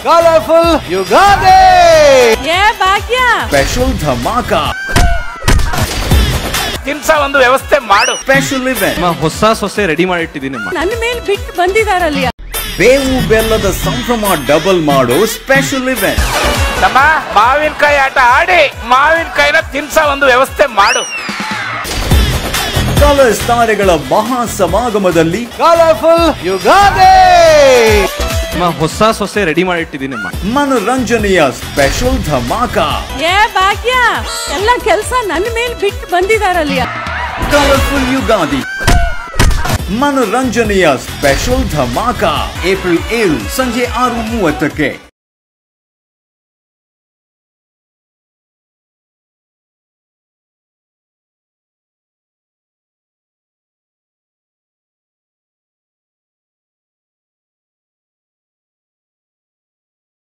colourful Ugadi ಏ ಭಾಗ್ಯ special dhamaka ತಿನ್ಸ ಒಂದು ವ್ಯವಸ್ಥೆ ಮಾಡು ಸ್ಪೆಷಲ್ ಇವೆಂಟ್ ಅಮ್ಮ ಹೊಸ ಸೊಸೆ ರೆಡಿ ಮಾಡಿಟ್ಟಿದ್ದೀನಿ ಅಮ್ಮ ನನ್ನ ಮೇಲೆ ಬಿಟ್ಟು ಬಂದಿದಾರಲ್ಲಿ ಬೇವು ಬೆಲ್ಲದ ಸಂಭ್ರಮ ಡಬಲ್ ಮಾಡೋ ಸ್ಪೆಷಲ್ ಇವೆಂಟ್ ನಮ್ಮ ಮಾವಿನಕಾಯಿ ಆಟ ಆಡಿ ಮಾವಿನಕಾಯಿನ ತಿನ್ಸ ಒಂದು ವ್ಯವಸ್ಥೆ ಮಾಡು ಕಲರ್ಸ್ ತಾರೆಗಳ ಮಹಾ ಸಮಾಗಮದಲ್ಲಿ ಕಲರ್ಫುಲ್ ಯುಗಾದಿ ಅಮ್ಮ ಹೊಸ ಸೊಸೆ ರೆಡಿ ಮಾಡಿಟ್ಟಿದ್ದೀನಿ ಅಮ್ಮ ಮನರಂಜನೆಯ ಸ್ಪೆಷಲ್ ಧಮಾಕ ಏ ಭಾಗ್ಯ ಎಲ್ಲ ಕೆಲ್ಸ ನನ್ನ ಮೇಲೆ ಬಿಟ್ಟು ಬಂದಿದಾರಲ್ಲಿ ಕಲರ್ಫುಲ್ ಯುಗಾದಿ ಮನರಂಜನೆಯ ಸ್ಪೆಷಲ್ ಧಮಾಕ ಏಪ್ರಿಲ್ ಏಳು ಸಂಜೆ ಆರು ಮೂವತ್ತಕ್ಕೆ